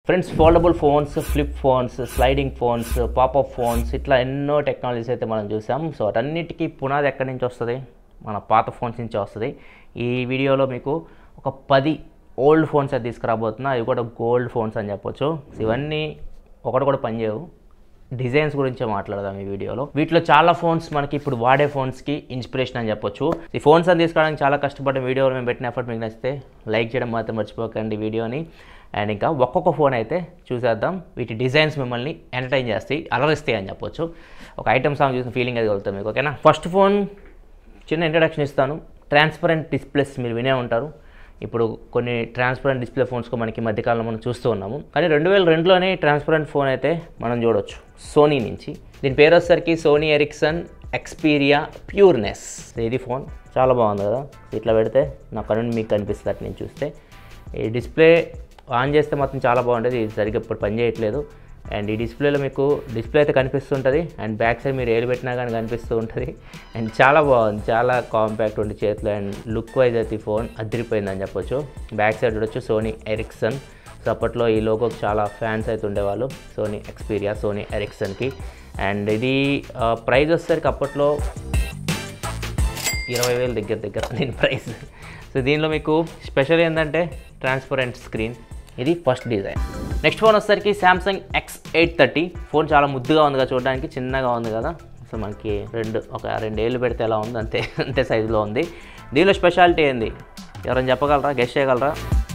friends foldable phones flip phones sliding phones popup phones ఇట్లా ఎన్నో technologies అయితే మనం చూసాం సో వాటన్నిటికీ పునాది ఎక్కడి నుంచి వస్తుంది మన పాత ఫోన్స్ నుంచి వస్తుంది ఈ వీడియోలో మీకు ఒక పది ఓల్డ్ ఫోన్స్ అయితే తీసుకురాబోతున్నా అవి కూడా గోల్డ్ ఫోన్స్ అని చెప్పొచ్చు సో ఇవన్నీ ఒకటి కూడా పనిచేయవు డిజైన్స్ గురించే మాట్లాడదాం ఈ వీడియోలో వీటిలో చాలా ఫోన్స్ మనకి ఇప్పుడు వాడే ఫోన్స్కి ఇన్స్పిరేషన్ అని చెప్పొచ్చు ఈ ఫోన్స్ అని తీసుకోవడానికి చాలా కష్టపడిన వీడియోలు మేము పెట్టిన ఎఫర్ట్ మీకు నచ్చితే లైక్ చేయడం మాత్రం మర్చిపోకండి వీడియోని అండ్ ఇంకా ఒక్కొక్క ఫోన్ అయితే చూసేద్దాం వీటి డిజైన్స్ మిమ్మల్ని ఎంటర్టైన్ చేస్తాయి అలరిస్తాయి అని చెప్పొచ్చు ఒక ఐటమ్ సాంగ్ చూసిన ఫీలింగ్ అది కలుగుతాం మీకు ఓకేనా ఫస్ట్ ఫోన్ చిన్న ఇంట్రడక్షన్ ఇస్తాను ట్రాన్స్పరెంట్ డిస్ప్లేస్ మీరు వినే ఉంటారు ఇప్పుడు కొన్ని ట్రాన్స్పరెంట్ డిస్ప్లే ఫోన్స్ మనకి మధ్యకాలంలో మనం చూస్తూ ఉన్నాము కానీ రెండు వేల రెండులోనే ట్రాన్స్పరెంట్ ఫోన్ అయితే మనం చూడొచ్చు సోనీ నుంచి దీని పేరు వచ్చేసరికి సోనీ ఎరిక్సన్ ఎక్స్పీరియా ప్యూర్నెస్ ఇది ఫోన్ చాలా బాగుంది కదా ఇట్లా పెడితే నా కనుండి మీకు కనిపిస్తుంది అటు నేను చూస్తే ఈ డిస్ప్లే ఆన్ చేస్తే మాత్రం చాలా బాగుంటుంది ఇది సరిగ్గా ఇప్పుడు పనిచేయట్లేదు అండ్ ఈ డిస్ప్లేలో మీకు డిస్ప్లే అయితే కనిపిస్తుంటుంది అండ్ బ్యాక్ సైడ్ మీరు ఏలు పెట్టినా కానీ కనిపిస్తూ ఉంటుంది అండ్ చాలా బాగుంది చాలా కాంపాక్ట్ ఉంది చేతిలో అండ్ లుక్ వైజ్ అయితే ఈ ఫోన్ అదిరిపోయిందని చెప్పొచ్చు బ్యాక్ సైడ్ చూడొచ్చు సోనీ ఎరిక్సన్ సో అప్పట్లో ఈ లోగోకి చాలా ఫ్యాన్స్ అయితే ఉండేవాళ్ళు సోనీ ఎక్స్పీరియా సోనీ ఎరిక్సన్కి అండ్ ఇది ప్రైస్ వచ్చేసరికి అప్పట్లో ఇరవై వేలు దగ్గర దగ్గర దీని ప్రైస్ సో దీనిలో మీకు స్పెషల్ ఏంటంటే ట్రాన్స్పరెంట్ స్క్రీన్ ఇది ఫస్ట్ డిజైన్ నెక్స్ట్ ఫోన్ వచ్చేసరికి Samsung X eight thirty phone చాలా ముద్దుగా ఉంది కదా చూడడానికి చిన్నగా ఉంది కదా సో మనకి రెండు ఒక రెండు ఏళ్ళు పెడితే ఎలా ఉంది అంతే అంతే సైజులో ఉంది దీనిలో స్పెషాలిటీ ఏంది ఎవరైనా చెప్పగలరా గెస్ట్ చేయగలరా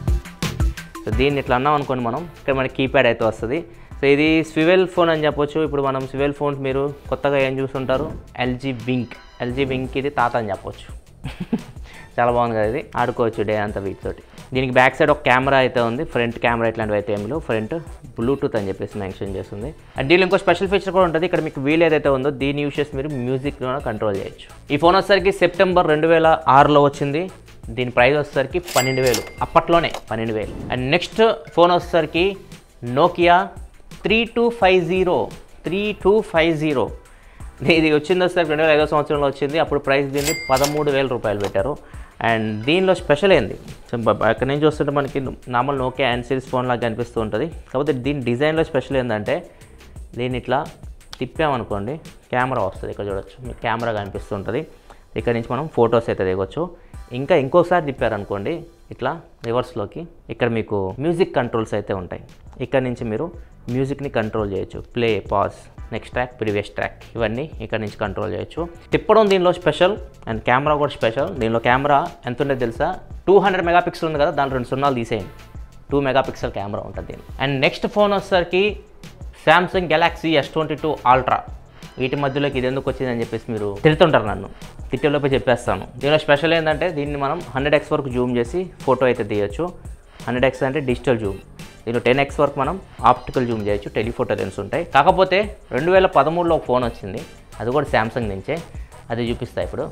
సో దీన్ని ఇట్లా అన్నాం అనుకోండి మనం ఇక్కడ మనకి కీప్యాడ్ అయితే వస్తుంది సో ఇది స్వివెల్ ఫోన్ అని చెప్పొచ్చు ఇప్పుడు మనం స్వివెల్ ఫోన్స్ మీరు కొత్తగా ఏం చూస్తుంటారు ఎల్జీ వింక్ ఎల్జీ వింక్ ఇది తాత అని చెప్పొచ్చు చాలా బాగుంది కదా ఇది ఆడుకోవచ్చు డే అంతా వీటితోటి దీనికి బ్యాక్ సైడ్ ఒక కెమెరా అయితే ఉంది ఫ్రంట్ కెమెరా ఇట్లాంటివి అయితే ఏమి లేవు ఫ్రంట్ బ్లూటూత్ అని చెప్పేసి మెన్షన్ చేస్తుంది అండ్ దీనిలో ఇంకో స్పెషల్ ఫీచర్ కూడా ఉంటుంది ఇక్కడ మీకు వీల్ ఏదైతే ఉందో దీన్ని యూస్ చేసి మీరు మ్యూజిక్ కంట్రోల్ చేయొచ్చు ఈ ఫోన్ వచ్చేసరికి సెప్టెంబర్ రెండు వేల ఆరులో వచ్చింది దీని ప్రైస్ వచ్చేసరికి పన్నెండు వేలు అప్పట్లోనే పన్నెండు వేలు అండ్ నెక్స్ట్ ఫోన్ వచ్చేసరికి Nokia three two five zero three two five zero ఇది వచ్చింది వచ్చేసరికి రెండు వేల ఐదో సంవత్సరంలో వచ్చింది అప్పుడు ప్రైస్ దీన్ని పదమూడు వేల రూపాయలు పెట్టారు అండ్ దీనిలో స్పెషల్ ఏంది సో బ- అక్కడ నుంచి చూస్తుంటే మనకి normal Nokia and series phone లాగా కనిపిస్తూ ఉంటుంది కాకపోతే దీని డిజైన్లో స్పెషల్ ఏంటంటే దీన్ని ఇట్లా తిప్పామనుకోండి కెమెరా వస్తుంది ఇక్కడ చూడొచ్చు మీకు కెమెరా కనిపిస్తుంటుంది ఇక్కడ నుంచి మనం ఫొటోస్ అయితే దిగొచ్చు ఇంకా ఇంకోసారి తిప్పారనుకోండి ఇట్లా రివర్స్లోకి ఇక్కడ మీకు మ్యూజిక్ కంట్రోల్స్ అయితే ఉంటాయి ఇక్కడ నుంచి మీరు మ్యూజిక్ని కంట్రోల్ చేయొచ్చు play pause next track previous track ఇవన్నీ ఇక్కడ నుంచి కంట్రోల్ చేయొచ్చు తిప్పడం దీనిలో స్పెషల్ అండ్ కెమెరా కూడా స్పెషల్ దీనిలో కెమెరా ఎంత ఉండేది తెలుసా టూ హండ్రెడ్ మెగాపిక్సెల్ ఉంది కదా దాంట్లో రెండు సున్నాలు తీసేయండి టూ మెగాపిక్సెల్ కెమెరా ఉంటుంది దీని అండ్ నెక్స్ట్ ఫోన్ వచ్చేసరికి Samsung Galaxy S twenty two ultra వీటి మధ్యలోకి ఇది ఎందుకు వచ్చిందని చెప్పేసి మీరు తిడుతుంటారు నన్ను తిట్టేలోపే చెప్పేస్తాను దీనిలో స్పెషల్ ఏంటంటే దీన్ని మనం హండ్రెడ్ ఎక్స్ వరకు జూమ్ చేసి ఫోటో అయితే తీయొచ్చు హండ్రెడ్ ఎక్స్ అంటే డిజిటల్ జూమ్ దీనిలో టెన్ ఎక్స్ వరకు మనం ఆప్టికల్ జూమ్ చేయొచ్చు టెలిఫోటో లెన్స్ ఉంటాయి కాకపోతే రెండు వేల పదమూడులో ఒక ఫోన్ వచ్చింది అది కూడా శాంసంగ్ నుంచే అది చూపిస్తా ఇప్పుడు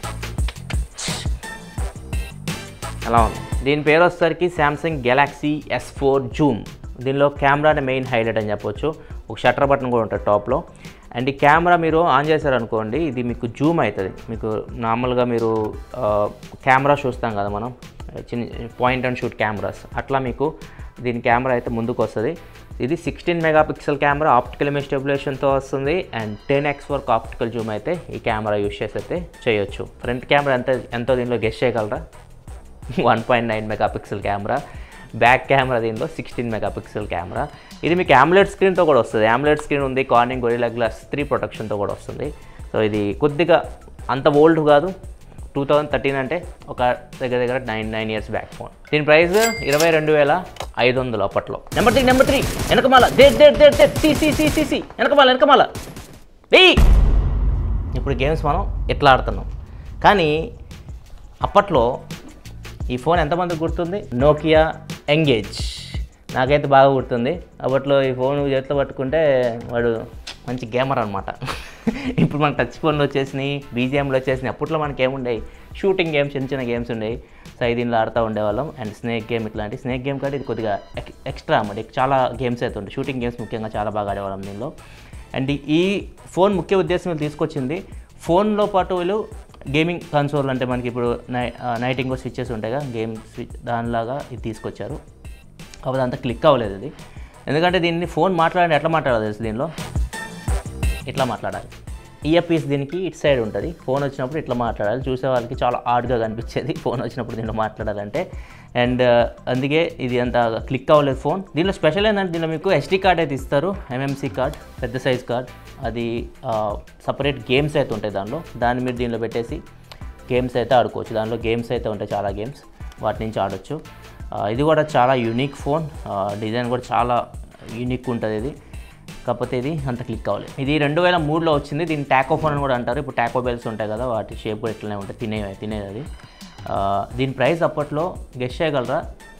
అలా ఉంది దీని పేరు వచ్చేసరికి Samsung Galaxy S four zoom దీనిలో కెమెరానే మెయిన్ హైలైట్ అని చెప్పొచ్చు ఒక షట్టర్ బటన్ కూడా ఉంటుంది టాప్లో అండ్ ఈ కెమెరా మీరు ఆన్ చేశారనుకోండి ఇది మీకు జూమ్ అవుతుంది మీకు నార్మల్గా మీరు కెమెరా చూస్తాం కదా మనం చిన్న పాయింట్ అండ్ షూట్ కెమెరాస్ అట్లా మీకు దీని కెమెరా అయితే ముందుకు వస్తుంది ఇది sixteen megapixel camera optical image స్టెబిలేషన్తో వస్తుంది అండ్ టెన్ ఎక్స్ వరకు ఆప్టికల్ జూమ్ అయితే ఈ కెమెరా యూస్ చేసి అయితే చేయొచ్చు ఫ్రంట్ కెమెరా ఎంత ఎంతో దీనిలో గెస్ట్ చేయగలరా one point nine megapixel camera back camera దీనిలో సిక్స్టీన్ మెగాపిక్సెల్ కెమెరా ఇది మీకు ఆమ్లెట్ స్క్రీన్తో కూడా వస్తుంది ఆమ్లెట్ స్క్రీన్ ఉంది కార్నింగ్ గొరిలా గ్లాస్ త్రీ ప్రొటెక్షన్తో కూడా వస్తుంది సో ఇది కొద్దిగా అంత ఓల్డ్ కాదు టూ థౌజండ్ థర్టీన్ అంటే ఒక దగ్గర దగ్గర nine nine years back phone దీని ప్రైస్ ఇరవై రెండు వేల ఐదు వందలు అప్పట్లో నెంబర్ త్రీ నెంబర్ త్రీ వెనకమాల దే దే దే దే సి సి సి సి సి వెనకమాల వెనకమాల వెయ్యి ఇప్పుడు గేమ్స్ మనం ఎట్లా ఆడుతున్నాం కానీ అప్పట్లో ఈ ఫోన్ ఎంతమందికి గుర్తుంది నోకియా ఎంగేజ్ నాకైతే బాగా గుర్తుంది అప్పట్లో ఈ ఫోన్ చేతిలో పట్టుకుంటే వాడు మంచి గేమర్ అనమాట ఇప్పుడు మనకు టచ్ ఫోన్లు వచ్చేసినాయి బీజిఎంలు వచ్చేసినాయి అప్పట్లో మనకి ఏముండేవి షూటింగ్ గేమ్స్ చిన్న చిన్న గేమ్స్ ఉండేవి సో ఇది దీనిలో ఆడుతూ ఉండేవాళ్ళం అండ్ స్నేక్ గేమ్ ఇట్లాంటి స్నేక్ గేమ్ కంటే ఇది కొద్దిగా ఎక్- ఎక్స్ట్రా అన్నమాట చాలా గేమ్స్ అయితే ఉంటాయి షూటింగ్ గేమ్స్ ముఖ్యంగా చాలా బాగా ఆడేవాళ్ళం దీనిలో అండ్ ఈ ఫోన్ ముఖ్య ఉద్దేశం వీళ్ళు తీసుకొచ్చింది ఫోన్లో పాటు వీళ్ళు గేమింగ్ కన్సోల్ అంటే మనకి ఇప్పుడు నై నైటింగో స్విచ్చెస్ ఉంటాయి కదా గేమ్ స్విచ్ దానిలాగా ఇది తీసుకొచ్చారు కాకపోతే అంత క్లిక్ అవ్వలేదు ఇది ఎందుకంటే దీన్ని ఫోన్ మాట్లాడండి ఎట్లా మాట్లాడాలి తెలుసు దీనిలో ఇట్లా మాట్లాడాలి ఇయర్ పీస్ దీనికి ఇటు సైడ్ ఉంటుంది ఫోన్ వచ్చినప్పుడు ఇట్లా మాట్లాడాలి చూసే వాళ్ళకి చాలా ఆడ్గా కనిపించేది ఫోన్ వచ్చినప్పుడు దీంట్లో మాట్లాడాలంటే అండ్ అందుకే ఇది అంత క్లిక్ అవ్వలేదు ఫోన్ దీనిలో స్పెషల్ ఏంటంటే దీనిలో మీకు ఎస్డి కార్డ్ అయితే ఇస్తారు ఎంఎంసీ కార్డ్ పెద్ద సైజ్ కార్డ్ అది సపరేట్ గేమ్స్ అయితే ఉంటాయి దానిలో దాన్ని మీరు దీనిలో పెట్టేసి గేమ్స్ అయితే ఆడుకోవచ్చు దానిలో గేమ్స్ అయితే ఉంటాయి చాలా గేమ్స్ వాటి నుంచి ఆడొచ్చు ఆ, ఇది కూడా చాలా యూనిక్ ఫోన్ డిజైన్ కూడా చాలా యూనిక్ ఉంటుంది ఇది కాకపోతే ఇది అంత క్లిక్ అవ్వలేదు ఇది రెండు వేల మూడులో వచ్చింది దీన్ని టాకో ఫోన్ అని కూడా అంటారు ఇప్పుడు టాకో బెల్స్ ఉంటాయి కదా వాటి షేప్ కూడా ఇట్లనే ఉంటాయి తినే తినేది అది ఆ, దీని ప్రైస్ అప్పట్లో గెస్ట్ చేయగలరా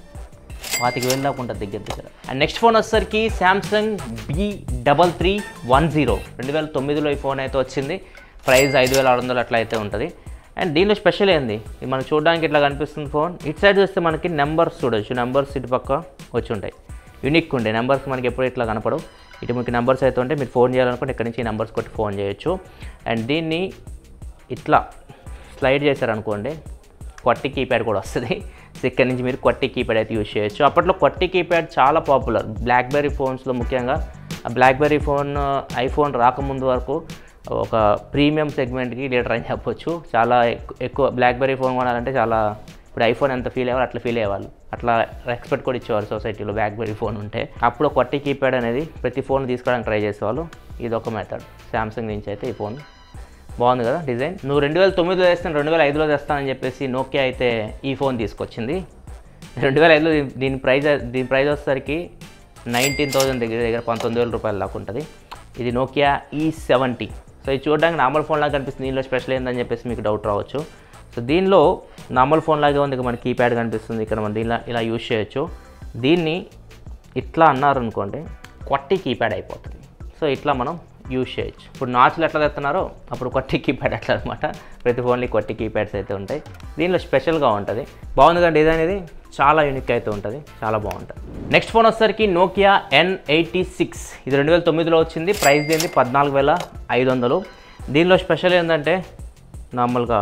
వాటికి వేలు దాకా ఉంటుంది దగ్గర దగ్గర అండ్ నెక్స్ట్ ఫోన్ వచ్చేసరికి Samsung B double three one zero రెండు వేల తొమ్మిదిలో ఈ ఫోన్ అయితే వచ్చింది ప్రైస్ ఐదు వేల ఆరు వందలు అట్లా అయితే ఉంటుంది అండ్ దీనిలో స్పెషల్ ఏంది ఇది మనకు చూడడానికి ఇట్లా కనిపిస్తుంది ఫోన్ ఇటు సైడ్ చూస్తే మనకి నెంబర్స్ చూడొచ్చు నెంబర్స్ ఇటు పక్క వచ్చి ఉంటాయి యూనిక్ ఉండే నెంబర్స్ మనకి ఎప్పుడు ఇట్లా కనపడవు ఇటు మీకు నెంబర్స్ అయితే ఉంటే మీరు ఫోన్ చేయాలనుకుంటే ఇక్కడ నుంచి ఈ నెంబర్స్ కొట్టి ఫోన్ చేయొచ్చు అండ్ దీన్ని ఇట్లా స్లైడ్ చేశారనుకోండి కొట్టి కీప్యాడ్ కూడా వస్తుంది సో ఇక్కడ నుంచి మీరు కొట్టి కీప్యాడ్ అయితే యూజ్ చేయొచ్చు అప్పట్లో కొట్టి కీప్యాడ్ చాలా పాపులర్ బ్లాక్బెర్రీ ఫోన్స్లో ముఖ్యంగా ఆ బ్లాక్బెర్రీ ఫోన్ ఐఫోన్ రాకముందు వరకు ఒక ప్రీమియం సెగ్మెంట్కి లీడర్ అని చెప్పొచ్చు చాలా ఎక్కు- ఎక్కువ బ్లాక్బెర్రీ ఫోన్ కొనాలంటే చాలా ఇప్పుడు ఐఫోన్ ఎంత ఫీల్ అయ్యేవారు అట్లా ఫీల్ అయ్యేవాళ్ళు అట్లా రెస్పెక్ట్ కూడా ఇచ్చేవారు సొసైటీలో బ్లాక్బెర్రీ ఫోన్ ఉంటే అప్పుడు కొట్టి కీప్యాడ్ అనేది ప్రతి ఫోన్ తీసుకోవడానికి ట్రై చేసేవాళ్ళు ఇది ఒక మెథడ్ శాంసంగ్ నుంచి అయితే ఈ ఫోన్ బాగుంది కదా డిజైన్ నువ్వు రెండు వేల తొమ్మిదిలో తెస్తాను రెండు వేల ఐదులో తెస్తానని చెప్పేసి నోకియా అయితే ఈ ఫోన్ తీసుకొచ్చింది రెండు వేల ఐదులో దీని- దీని ప్రైస్ దీని ప్రైస్ వచ్చేసరికి నైన్టీన్ థౌసండ్ దగ్గర దగ్గర పంతొమ్మిది వేల రూపాయలు దాకా ఉంటుంది ఇది నోకియా ఈ సెవెంటీ సో ఇది చూడడానికి నార్మల్ ఫోన్ లాగా కనిపిస్తుంది దీనిలో స్పెషల్ ఏందని చెప్పేసి మీకు డౌట్ రావచ్చు సో దీనిలో నార్మల్ ఫోన్ లాగే ఉంది ఇక మన కీప్యాడ్ కనిపిస్తుంది ఇక్కడ మనం దీనిలో ఇలా యూజ్ చేయొచ్చు దీన్ని ఇట్లా అన్నారనుకోండి కొట్టి కీప్యాడ్ అయిపోతుంది సో ఇట్లా మనం యూజ్ చేయొచ్చు ఇప్పుడు నాచులు ఎట్లా తెస్తున్నారో అప్పుడు కొట్టి కీప్యాడ్ అట్లా అనమాట ప్రతి ఫోన్లీ కొట్టి కీప్యాడ్స్ అయితే ఉంటాయి దీనిలో స్పెషల్గా ఉంటుంది బాగుంది కదా డిజైన్ ఇది చాలా యూనిక్ అయితే ఉంటుంది చాలా బాగుంటుంది నెక్స్ట్ ఫోన్ వచ్చేసరికి నోకియా ఎన్ ఎయిటీ సిక్స్ ఇది రెండు వేల తొమ్మిదిలో వచ్చింది ప్రైస్ దీనిది పద్నాలుగు వేల ఐదు వందలు దీనిలో స్పెషల్ ఏంటంటే నార్మల్గా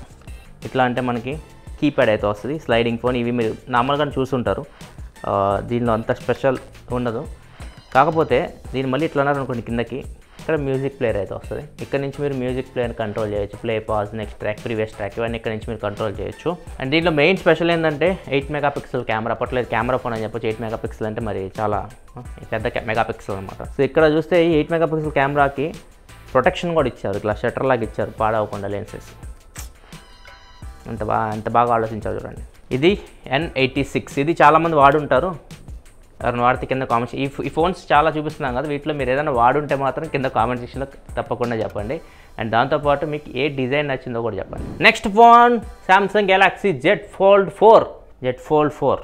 ఇట్లా అంటే మనకి కీప్యాడ్ అయితే వస్తుంది స్లైడింగ్ ఫోన్ ఇవి మీరు నార్మల్గా చూసుంటారు ఆ, దీనిలో అంత స్పెషల్ ఉండదు కాకపోతే దీన్ని మళ్ళీ ఇట్లా అన్నారనుకోండి కిందకి ఇక్కడ మ్యూజిక్ ప్లేయర్ అయితే వస్తుంది ఇక్కడ నుంచి మీరు మ్యూజిక్ ప్లేయర్ కంట్రోల్ చేయొచ్చు play pause next track previous track ఇవన్నీ ఇక్కడ నుంచి మీరు కంట్రోల్ చేయొచ్చు అండ్ దీంట్లో మెయిన్ స్పెషల్ ఏంటంటే ఎయిట్ మెగా పిక్సెల్ కెమెరా అప్పట్లో కెమెరా ఫోన్ అని చెప్పొచ్చు ఎయిట్ మెగా పిక్సెల్ అంటే మరి చాలా ఆ, పెద్ద మెగా పిక్సెల్ అనమాట సో ఇక్కడ చూస్తే ఈ ఎయిట్ మెగా పిక్సెల్ కెమెరాకి ప్రొటెక్షన్ కూడా ఇచ్చారు ఇట్లా షట్టర్ లాగా ఇచ్చారు పాడవకుండా లెన్సెస్ అంత బాగా ఎంత బాగా ఆలోచించారు చూడండి ఇది ఎన్ ఎయిటీ సిక్స్ ఇది చాలామంది వాడుంటారు ఎవరైనా వాడితే కింద కామెంట్స్ ఈ ఈ ఫోన్స్ చాలా చూపిస్తున్నాం కదా వీటిలో మీరు ఏదైనా వాడుంటే మాత్రం కింద కామెంట్ సెక్షన్లో తప్పకుండా చెప్పండి అండ్ దాంతోపాటు మీకు ఏ డిజైన్ నచ్చిందో కూడా చెప్పండి next phone Samsung Galaxy Z Fold four Z Fold four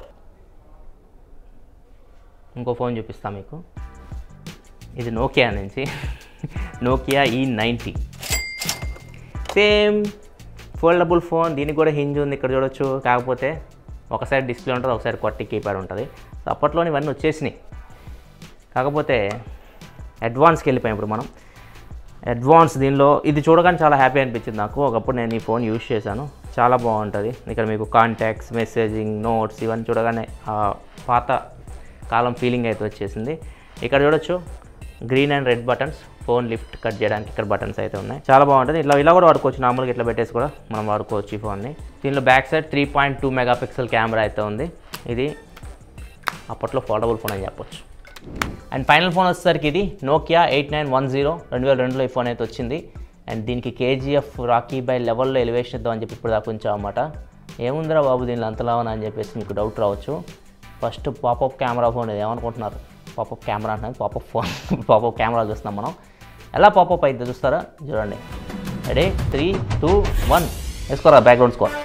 ఇంకో ఫోన్ చూపిస్తా మీకు ఇది నోకియా నుంచి నోకియా ఈ నైంటీ సేమ్ ఫోల్డబుల్ ఫోన్ దీనికి కూడా హింజ్ ఉంది ఇక్కడ చూడొచ్చు కాకపోతే ఒక సైడ్ డిస్ప్లే ఉంటుంది ఒక సైడ్ కొట్టి కీప్యాడ్ ఉంటుంది సో అప్పట్లోని ఇవన్నీ వచ్చేసినాయి కాకపోతే అడ్వాన్స్కి వెళ్ళిపోయాం ఇప్పుడు మనం అడ్వాన్స్ దీనిలో ఇది చూడగానే చాలా హ్యాపీ అనిపించింది నాకు ఒకప్పుడు నేను ఈ ఫోన్ యూజ్ చేశాను చాలా బాగుంటుంది ఇక్కడ మీకు కాంటాక్ట్స్ మెసేజింగ్ నోట్స్ ఇవన్నీ చూడగానే ఆ పాత కాలం ఫీలింగ్ అయితే వచ్చేసింది ఇక్కడ చూడొచ్చు green and red buttons phone lift cut చేయడానికి ఇక్కడ బటన్స్ అయితే ఉన్నాయి చాలా బాగుంటుంది ఇట్లా ఇలా కూడా వాడుకోవచ్చు నార్మల్గా ఇట్లా పెట్టేసి కూడా మనం వాడుకోవచ్చు ఈ ఫోన్ని దీనిలో back side three point two mega pixel camera అయితే ఉంది ఇది అప్పట్లో ఫోల్డబుల్ ఫోన్ అని చెప్పొచ్చు అండ్ ఫైనల్ ఫోన్ వచ్చేసరికి ఇది Nokia eight nine one zero రెండు వేల రెండులో ఈ ఫోన్ అయితే వచ్చింది అండ్ దీనికి కేజీఎఫ్ రాకీ బై లెవెల్లో ఎలివేషన్ ఇద్దామని చెప్పి ఇప్పుడు దాకా ఉంచామన్నమాట ఏముందిరా బాబు దీనిలో అంతలావని అని చెప్పేసి మీకు డౌట్ రావచ్చు ఫస్ట్ పాపప్ కెమెరా ఫోన్ ఇది ఏమనుకుంటున్నారు పాపప్ కెమెరా అంటున్నది పాపప్ ఫోన్ పాపప్ కెమెరా చూస్తున్నాం మనం ఎలా పాపప్ అయితే చూస్తారా చూడండి రెడీ త్రీ టూ వన్ వేసుకోరా బ్యాక్గ్రౌండ్ స్కోర్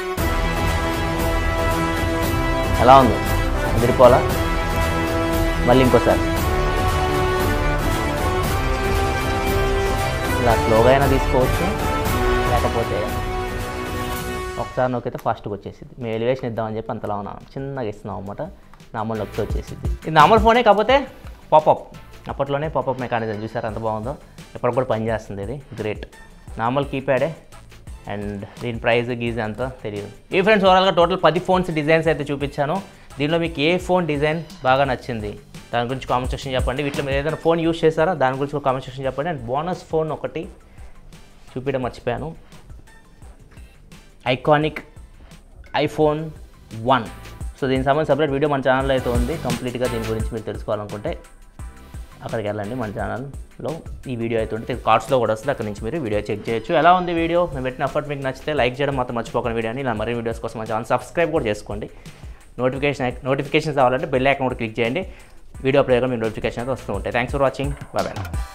ఎలా ఉంది ఎదిరిపోవాలా మళ్ళీ ఇంకోసారి ఇలా స్లోగా అయినా తీసుకోవచ్చు లేకపోతే ఒకసారి నొక్కితే ఫాస్ట్గా వచ్చేసింది మేము ఎలివేషన్ ఇద్దామని చెప్పి అంతలా ఉన్నాం చిన్నగా ఇస్తున్నాం అనమాట నార్మల్ నొక్కితే వచ్చేసింది ఇది నార్మల్ ఫోనే కాకపోతే పాపప్ అప్పట్లోనే పాపప్ మెకానిజం చూసారు ఎంత బాగుందో ఇప్పటికి కూడా పనిచేస్తుంది ఇది గ్రేట్ నార్మల్ కీప్యాడే అండ్ దీని ప్రైస్ గీజ్ అంతా తెలియదు ఈ ఫ్రెండ్స్ ఓవరాల్గా టోటల్ పది ఫోన్స్ డిజైన్స్ అయితే చూపించాను దీనిలో మీకు ఏ ఫోన్ డిజైన్ బాగా నచ్చింది దాని గురించి కామెంట్ సెక్షన్ చెప్పండి వీటిలో మీరు ఏదైనా ఫోన్ యూస్ చేశారా దాని గురించి ఒక కామెంట్ సెక్షన్ చెప్పండి అండ్ బోనస్ ఫోన్ ఒకటి చూపించడం మర్చిపోయాను ఐకానిక్ ఐఫోన్ వన్ సో దీనికి సంబంధించి సపరేట్ వీడియో మన ఛానల్లో అయితే ఉంది కంప్లీట్గా దీని గురించి మీరు తెలుసుకోవాలనుకుంటే అక్కడికి వెళ్ళండి మన ఛానల్లో ఈ వీడియో అయితే ఉంటుంది కార్డ్స్లో కూడా వస్తుంది అక్కడ నుంచి మీరు వీడియో చెక్ చేయొచ్చు ఎలా ఉంది వీడియో మేము పెట్టిన ఎఫర్ట్ మీకు నచ్చితే లైక్ చేయడం మాత్రం మర్చిపోకండి వీడియోని ఇలా మరిన్ని వీడియోస్ కోసం మా ఛానల్ సబ్స్క్రైబ్ కూడా చేసుకోండి నోటిఫికేషన్ నోటిఫికేషన్స్ కావాలంటే బెల్ ఐకాన్ కూడా క్లిక్ చేయండి వీడియో అప్లోడ్ మీకు నోటిఫికేషన్ అయితే వస్తూ ఉంటాయి thanks for watching bye bye